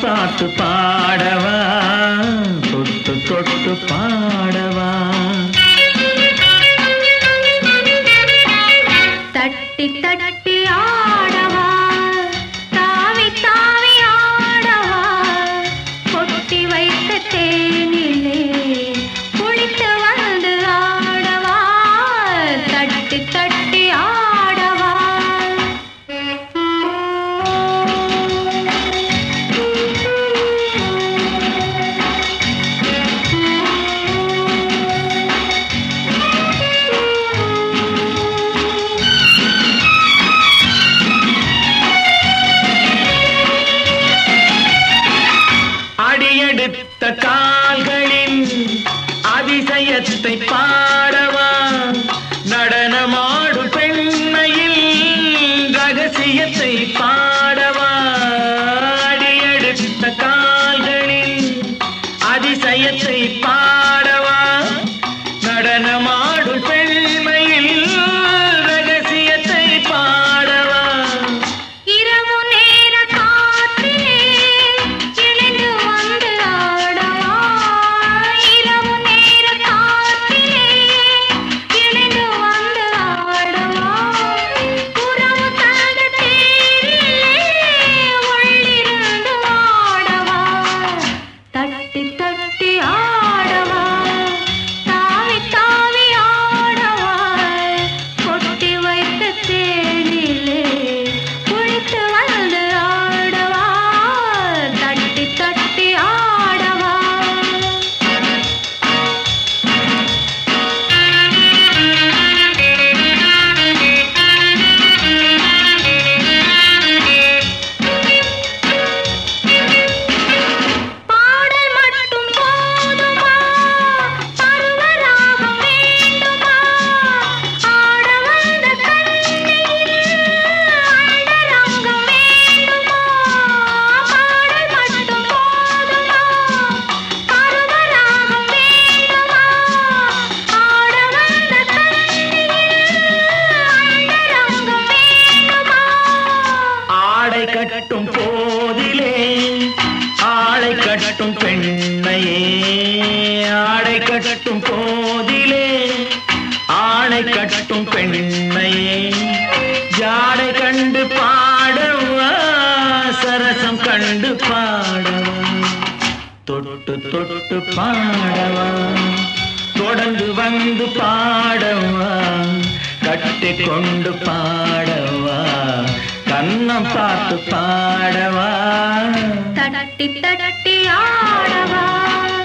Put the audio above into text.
பார்த்து பாடவா தொட்டு தொட்டு பாடவா தட்டி தட்டி ஆடவா தாவி தாவி ஆடவா கொட்டி வைத்த தேனிலே குளித்து வந்து ஆடவா தட்டி தட்டி ஆடவா அடியெடுத்த கால்களின் அதிசயத்தை பாடவா நடனமாடு பெண்மையில் ரகசியத்தை பாடவா அடியெடுத்த கால்களின் அதிசயத்தை பாடவா நடனமாடு பெண்மையில் ரகசியத்தை பாடவா இரவு நேர காற்றிலே இணைந்து வந்து ஆடவா இரவு நேர காற்றிலே இணைந்து வந்து ஆடவா உறவு தந்த தேரிலே உள்ளிருந்து ஆடவா தட்டி தட்டி ஆடவா தாவி தாவி ஆடவா கொட்டி வைத்த தேனிலே குளித்து வந்து ஆடவா தட்டி தட்டி ஆடவா பாடல் மட்டும் போதுமா பருவராகம் வேண்டுமா ஆட வந்த கண்ணில் அண்டரங்கம் வேண்டுமா பாடல் மட்டும் போதுமா பருவராகம் வேண்டுமா ஆட வந்த கண்ணில் அண்டரங்கம் வேண்டுமா ஆடை கட்டும் போதிலே ஆளை கட்டும் பெண்ணையே ஆடை கட்டும் போதிலே ஆளை கட்டும் பெண்ணையே ஜாடை கண்டு பாடவா சரசம் கண்டு பாடவா தொட்டு தொட்டு பாடவா தொடர்ந்து வந்து பாடவா கட்டி கொண்டு பாடவா கண்ணம் பார்த்து பாடவா தட்டி தட்டி ஆடவா